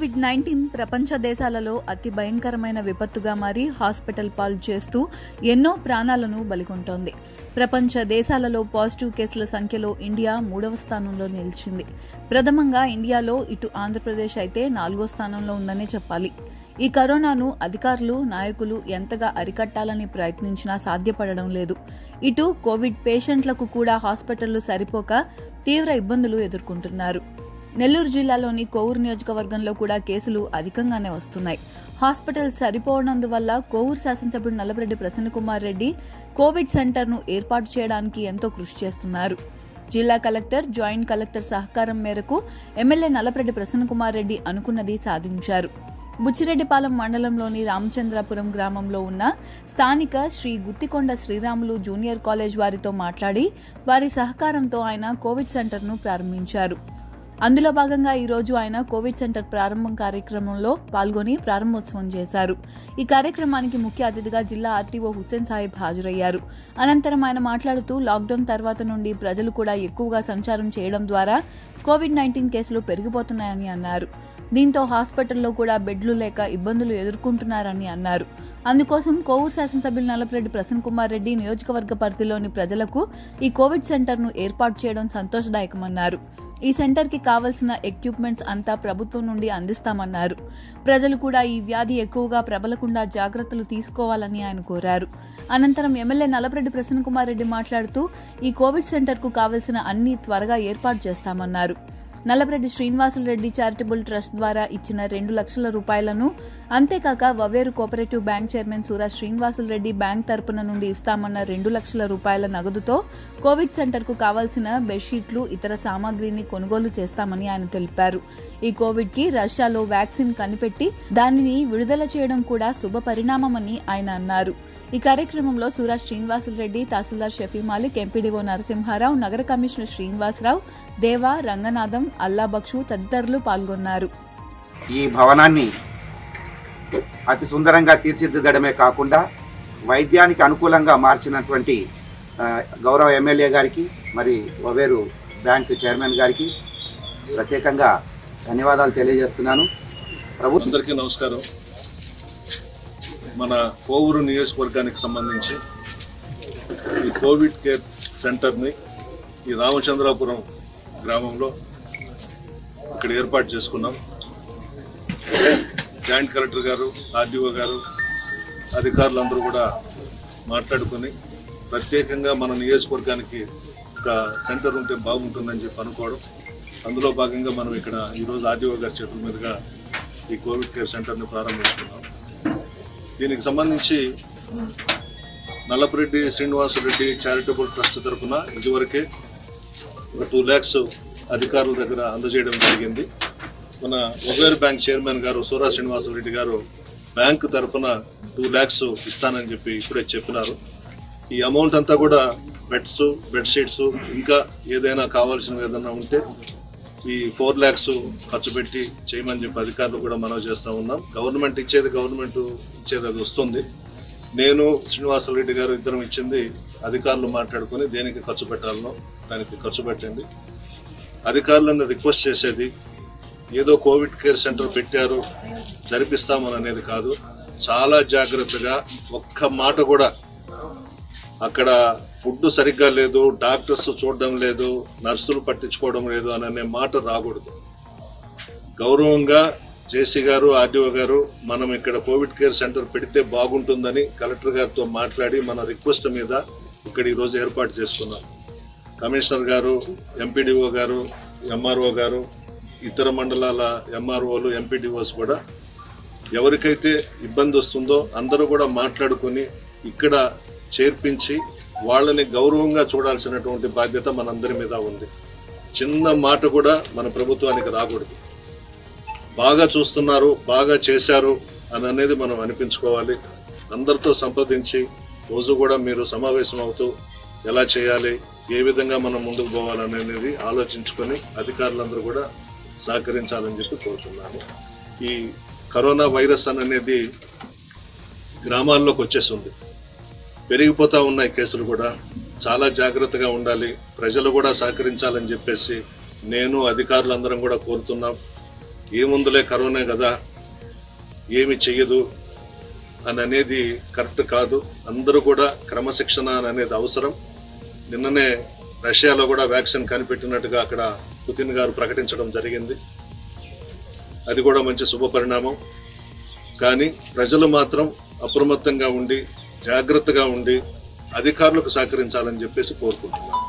Covid nineteen ప్రపంచ దేశాలలో అతి భయంకరమైన విపత్తుగా మారి హాస్పిటల్ పాలు చేస్తూ ఎన్నో ప్రాణాలను బలికొంటోంది ప్రపంచ దేశాలలో పాజిటివ్ కేసుల సంఖ్యలో ఇండియా మూడవ స్థానంలో నిలిచింది ప్రథమంగా ఇండియాలో ఇటు ఆంధ్రప్రదేశ్ అయితే నాలుగో స్థానంలో ఉందనే చెప్పాలి ఈ కరోనాను అధికారులు నాయకులు ఎంతగా అరికట్టాలని ప్రయత్నించినా సాధ్యపడడం లేదు ఇటు కోవిడ్ పేషెంట్లకు కూడా హాస్పిటళ్లు సరిపోక తీవ్ర ఇబ్బందులు ఎదుర్కొంటున్నారు నెల్లూరు జిల్లాలోని కోవూరు నియోజకవర్గంలో కూడా కేసులు అధికంగానే వస్తున్నాయి హాస్పిటల్ సరిపోనందువల్ల కోవూరు శాసనసభ్యుడు నల్లబరెడ్డి ప్రసన్నకుమార్ రెడ్డి కోవిడ్ సెంటర్ను ఏర్పాటు చేయడానికి ఎంతో కృషి చేస్తున్నారు జిల్లా కలెక్టర్ జాయింట్ కలెక్టర్ సహకారం మేరకు ఎమ్మెల్యే నల్లపరెడ్డి ప్రసన్నకుమార్ రెడ్డి అనుకున్నది సాధించారు బుచ్చిరెడ్డిపాలెం మండలంలోని రామచంద్రాపురం గ్రామంలో ఉన్న స్థానిక శ్రీ గుత్తికొండ శ్రీరాములు జూనియర్ కాలేజ్ వారితో మాట్లాడి వారి సహకారంతో ఆయన కోవిడ్ సెంటర్ను ప్రారంభించారు అందులో భాగంగా ఈ రోజు ఆయన కోవిడ్ సెంటర్ ప్రారంభం కార్యక్రమంలో పాల్గొని ప్రారంభోత్సవం చేశారు ఈ కార్యక్రమానికి ముఖ్య అతిథిగా జిల్లా ఆర్టీఓ హుస్సేన్ సాహిబ్ హాజరయ్యారు అనంతరం ఆయన మాట్లాడుతూ లాక్డౌన్ తర్వాత నుండి ప్రజలు కూడా ఎక్కువగా సంచారం చేయడం ద్వారా కోవిడ్ నైన్టీన్ కేసులు పెరిగిపోతున్నాయని అన్నారు దీంతో హాస్పిటల్లో కూడా బెడ్లు లేక ఇబ్బందులు ఎదుర్కొంటున్నారని అన్నారు అందుకోసం కోవూరు శాసనసభ్యులు నల్లపరెడ్డి ప్రసన్న కుమార్ రెడ్డి నియోజకవర్గ పరిధిలోని ప్రజలకు ఈ కోవిడ్ సెంటర్ను ఏర్పాటు చేయడం సంతోషదాయకమన్నారు ఈ సెంటర్కి కావలసిన ఎక్విప్మెంట్స్ అంతా ప్రభుత్వం నుండి అందిస్తామన్నారు ప్రజలు కూడా ఈ వ్యాధి ఎక్కువగా ప్రబలకుండా జాగ్రత్తలు తీసుకోవాలని ఆయన కోరారు అనంతరం ఎమ్మెల్యే నల్లపరెడ్డి ప్రసన్న కుమార్ రెడ్డి మాట్లాడుతూ ఈ కోవిడ్ సెంటర్కు కావలసిన అన్ని త్వరగా ఏర్పాటు చేస్తామన్నారు నల్లపరెడ్డి శ్రీనివాసులు రెడ్డి చారిటబుల్ ట్రస్ట్ ద్వారా ఇచ్చిన రెండు లక్షల రూపాయలను అంతేకాక Vaveru cooperative bank chairman Sura Srinivasulu Reddy bank తరపున నుండి ఇస్తామన్న రెండు లక్షల రూపాయల నగదుతో కోవిడ్ సెంటర్కు కావాల్సిన బెడ్షీట్లు ఇతర సామాగ్రిని కొనుగోలు చేస్తామని ఆయన తెలిపారు ఈ కోవిడ్ కి రష్యాలో వ్యాక్సిన్ కనిపెట్టి దానిని విడుదల చేయడం కూడా శుభ పరిణామమని ఆయన అన్నారు ఈ కార్యక్రమంలో సూరా శ్రీనివాసులు రెడ్డి తహసీల్దార్ షఫీ మాలిక్ ఎంపీడీఓ నరసింహారావు నగర కమిషనర్ శ్రీనివాసరావు దేవా రంగనాథం అల్లాబక్షు తదితరులు పాల్గొన్నారు ఈ భవనాన్ని అతి సుందరంగా తీర్చిదిద్దడమే కాకుండా వైద్యానికి అనుకూలంగా మార్చినటువంటి ఆ, గౌరవ ఎమ్మెల్యే గారికి మరి వవేరు బ్యాంక్ చైర్మన్ గారికి ప్రత్యేకంగా ధన్యవాదాలు తెలియజేస్తున్నాను ప్రభుత్వం అందరికీ నమస్కారం మన కోవూరు నియోజకవర్గానికి సంబంధించి ఈ కోవిడ్ కేర్ సెంటర్ని ఈ రామచంద్రాపురం గ్రామంలో ఇక్కడ ఏర్పాటు చేసుకున్నాం జాయింట్ కలెక్టర్ గారు ఆర్డీఓ గారు అధికారులందరూ కూడా మాట్లాడుకుని ప్రత్యేకంగా మన నియోజకవర్గానికి ఒక సెంటర్ ఉంటే బాగుంటుందని చెప్పి అనుకోవడం అందులో భాగంగా మనం ఇక్కడ ఈరోజు ఆర్డీఓ గారి చేతుల మీదుగా ఈ కోవిడ్ కేర్ సెంటర్ని ప్రారంభించుకున్నాం దీనికి సంబంధించి నల్లపరెడ్డి శ్రీనివాసరెడ్డి చారిటబుల్ ట్రస్ట్ తరఫున ఇదివరకే ఒక టూ ల్యాక్స్ అధికారుల దగ్గర అందజేయడం జరిగింది మన ఒబేర్ బ్యాంక్ చైర్మన్ గారు సూరా శ్రీనివాసరెడ్డి గారు బ్యాంక్ తరఫున టూ ల్యాక్స్ ఇస్తానని చెప్పి ఇప్పుడే చెప్పినారు ఈ అమౌంట్ అంతా కూడా బెడ్స్ బెడ్షీట్స్ ఇంకా ఏదైనా కావాల్సినవి ఏదైనా ఉంటే ఈ ఫోర్ ల్యాక్స్ ఖర్చు పెట్టి చేయమని చెప్పి అధికారులు కూడా మనం చేస్తూ ఉన్నాం గవర్నమెంట్ ఇచ్చేది గవర్నమెంట్ ఇచ్చేది అది వస్తుంది నేను శ్రీనివాసరెడ్డి గారు ఇద్దరం ఇచ్చింది అధికారులు మాట్లాడుకొని దేనికి ఖర్చు పెట్టాలనో దానికి ఖర్చు పెట్టండి అధికారులను రిక్వెస్ట్ చేసేది ఏదో కోవిడ్ కేర్ సెంటర్ పెట్టారు జరిపిస్తామని అనేది కాదు చాలా జాగ్రత్తగా ఒక్క మాట కూడా అక్కడ ఫుడ్ సరిగ్గా లేదు డాక్టర్స్ చూడడం లేదు నర్సులు పట్టించుకోవడం లేదు అని అనే మాట రాకూడదు గౌరవంగా జేసీ గారు ఆర్డీఓ గారు మనం ఇక్కడ కోవిడ్ కేర్ సెంటర్ పెడితే బాగుంటుందని కలెక్టర్ గారితో మాట్లాడి మన రిక్వెస్ట్ మీద ఇక్కడ ఈరోజు ఏర్పాటు చేసుకున్నాం కమిషనర్ గారు ఎంపీడీఓ గారు ఎంఆర్ఓ గారు ఇతర మండలాల ఎంఆర్ఓలు ఎంపీడీఓస్ కూడా ఎవరికైతే ఇబ్బంది వస్తుందో అందరూ కూడా మాట్లాడుకొని ఇక్కడ చేర్పించి వాళ్ళని గౌరవంగా చూడాల్సినటువంటి బాధ్యత మనందరి మీద ఉంది చిన్న మాట కూడా మన ప్రభుత్వానికి రాకూడదు బాగా చూస్తున్నారు బాగా చేశారు అని అనేది మనం అనిపించుకోవాలి అందరితో సంప్రదించి రోజు కూడా మీరు సమావేశం అవుతూ ఎలా చేయాలి ఏ విధంగా మనం ముందుకు పోవాలనేది ఆలోచించుకొని అధికారులందరూ కూడా సహకరించాలని చెప్పి కోరుతున్నాను ఈ కరోనా వైరస్ అనేది గ్రామాల్లోకి వచ్చేస్తుంది పెరిగిపోతా ఉన్నాయి కేసులు కూడా చాలా జాగ్రత్తగా ఉండాలి ప్రజలు కూడా సహకరించాలని చెప్పేసి నేను అధికారులందరం కూడా కోరుతున్నాం ఏముందులే కరోనా కదా ఏమి చెయ్యదు అని అనేది కరెక్ట్ కాదు అందరూ కూడా క్రమశిక్షణ అని అనేది అవసరం నిన్ననే రష్యాలో కూడా వ్యాక్సిన్ కనిపెట్టినట్టుగా అక్కడ పుతిన్ గారు ప్రకటించడం జరిగింది అది కూడా మంచి శుభ పరిణామం కానీ ప్రజలు మాత్రం అప్రమత్తంగా ఉండి జాగ్రత్తగా ఉండి అధికారులకు సహకరించాలని చెప్పేసి కోరుకుంటున్నాను